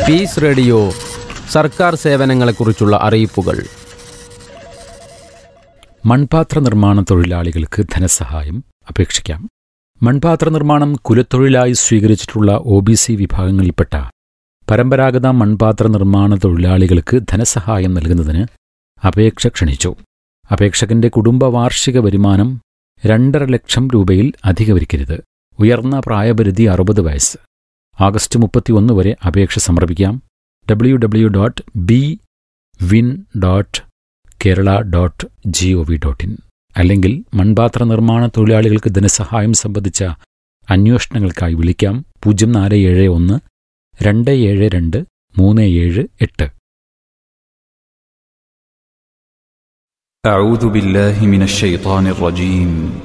piece radio സർക്കാർ സേവനങ്ങളെക്കുറിച്ചുള്ള അറിയിപ്പുകൾ മൺപാത്ര നിർമ്മാണ തൊഴിലാളികൾക്ക് ധനസഹായം അപേക്ഷിക്കാം മൺപാത്ര നിർമ്മാണം കുലത്തൊഴിലായി സ്വീകരിച്ചിട്ടുള്ള ഒ ബി സി വിഭാഗങ്ങളിൽപ്പെട്ട പരമ്പരാഗത മൺപാത്ര നിർമ്മാണ തൊഴിലാളികൾക്ക് ധനസഹായം നൽകുന്നതിന് അപേക്ഷ ക്ഷണിച്ചു അപേക്ഷകന്റെ കുടുംബ വാർഷിക വരുമാനം രണ്ടര ലക്ഷം രൂപയിൽ അധികവരിക്കരുത് ഉയർന്ന പ്രായപരിധി അറുപത് വയസ്സ് ആഗസ്റ്റ് മുപ്പത്തിയൊന്ന് വരെ അപേക്ഷ സമർപ്പിക്കാം W W dot B win dot Kerala dot G O V dot in അല്ലെങ്കിൽ മൺപാത്ര നിർമ്മാണ തൊഴിലാളികൾക്ക് ധനസഹായം സംബന്ധിച്ച അന്വേഷണങ്ങൾക്കായി വിളിക്കാം പൂജ്യം നാല് ഏഴ് ഒന്ന് രണ്ട് ഏഴ് രണ്ട് മൂന്ന് ഏഴ് എട്ട് أعوذ بالله من الشيطان الرجيم